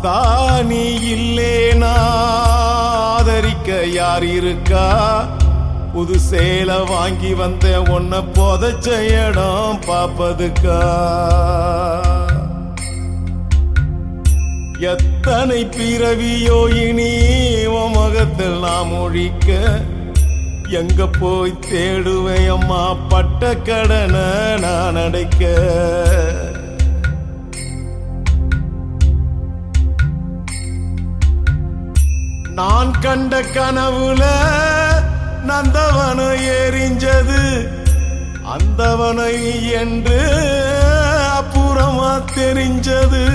ஆத்தா நீ இல்லேனா ஆதரிக்க யார் இருக்கா புது சேலை வாங்கி வந்த உன்னை புதைச்ச இடம் பாப்பதுக்கா எத்தனை பிறவியோ இனி உன் முகத்தில் நாம் ஒழிக்க எங்க போய் தேடுவேன் அம்மா பட்ட கடனை நான் அடைக்க நான் கண்ட கனவுல நந்தவனை எரிஞ்சது அந்தவனை என்று அப்புறமா தெரிஞ்சது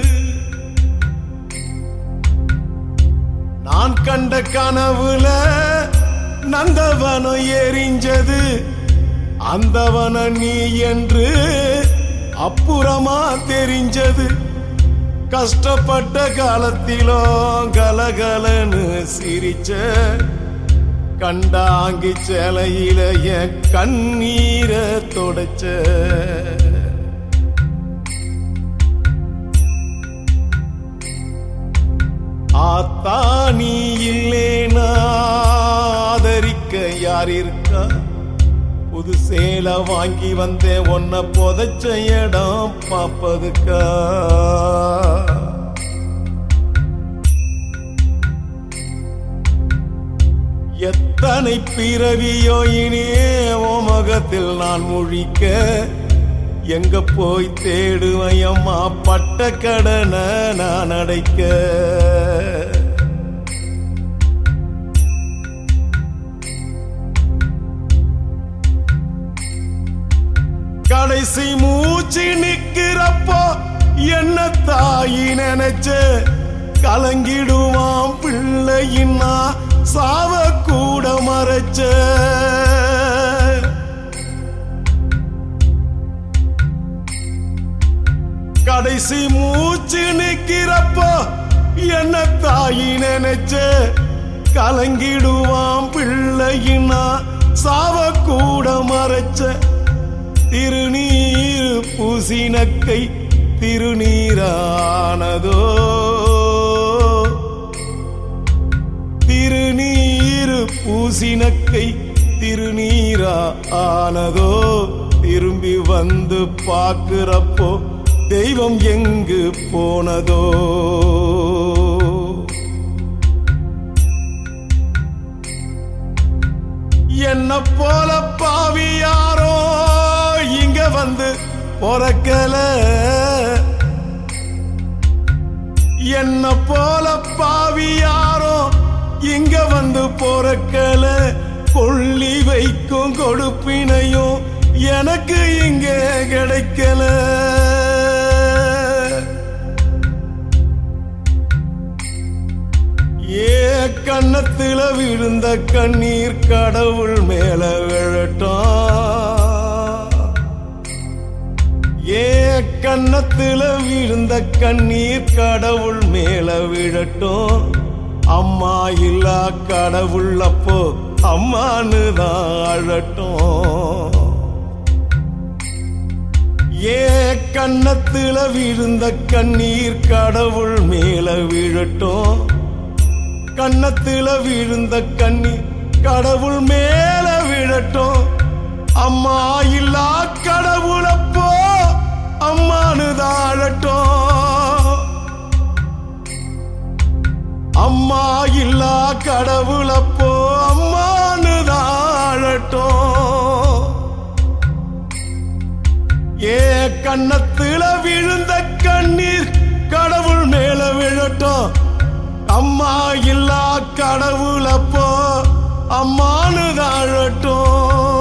நான் கண்ட கனவுல நந்தவனம் எரிஞ்சது அந்தவன நீ என்று அப்புறமா தெரிஞ்சது கஷ்டப்பட்ட காலத்திலும் கலகலன்னு சிரிச்ச கண்டாங்கி சேலையில என் கண்ணீரை தொடச்ச ஆத்தா நீ இல்லேனா ஆதரிக்க யார் இருக்கா புது சேலை வாங்கி வந்தேன் உன்னை புதைச்ச இடம் பாப்பதுக்கா எத்தனை பிறவியோ இனி உன் முகத்தில் நான் முழிக்க எங்க போய் தேடுவேன் அம்மா பட்ட கடனை நான் அடைக்க கடைசி மூச்சு நிக்கிறப்போ என்ன தாயி நினைச்ச கலங்கிடுவான் பிள்ளையின்னா சாவ கூட மறைச்ச கடைசி மூச்சு நிக்கிறப்போ என்ன தாயி நினைச்ச கலங்கிடுவான் பிள்ளையினா சாவ கூட மறைச்ச திருநீர் பூசினக்கை திருநீரானதோ திருநீர் பூசினக்கை திருநீரா ஆனதோ திரும்பி வந்து பார்க்கிறப்போ தெய்வம் எங்கு போனதோ என்ன போல பாவி யாரோ இங்க வந்து பொறக்கல என்ன போல பாவி யாரோ இங்க வந்து பொறக்கல கொள்ளி வைக்கும் கொடுப்பினையும் எனக்கு இங்க கிடைக்கல ஏ கண்ணத்துல விழுந்த கண்ணீர் கடவுள் மேல விழட்டும் ஏ கண்ணத்துல விழுந்த கண்ணீர் கடவுள் மேல விழட்டும் அம்மா இல்லா கடவுள் அப்போ அம்மான்னு தான் அழட்டும் ஏ கண்ணத்துல விழுந்த கண்ணீர் கடவுள் மேல விழட்டும் கண்ணத்துல விழுந்த கண்ணீர் கடவுள் மேல விழட்டும் அம்மா இல்லா கடவுளப்போ அம்மானு தாழட்டும் அம்மா இல்லா கடவுளப்போ அம்மானு தாழட்டும் ஏ கண்ணத்துல விழுந்த கண்ணீர் கடவுள் மேல விழட்டும் அம்மா இல்லா கடவுளப்போ அம்மானு தாழட்டும்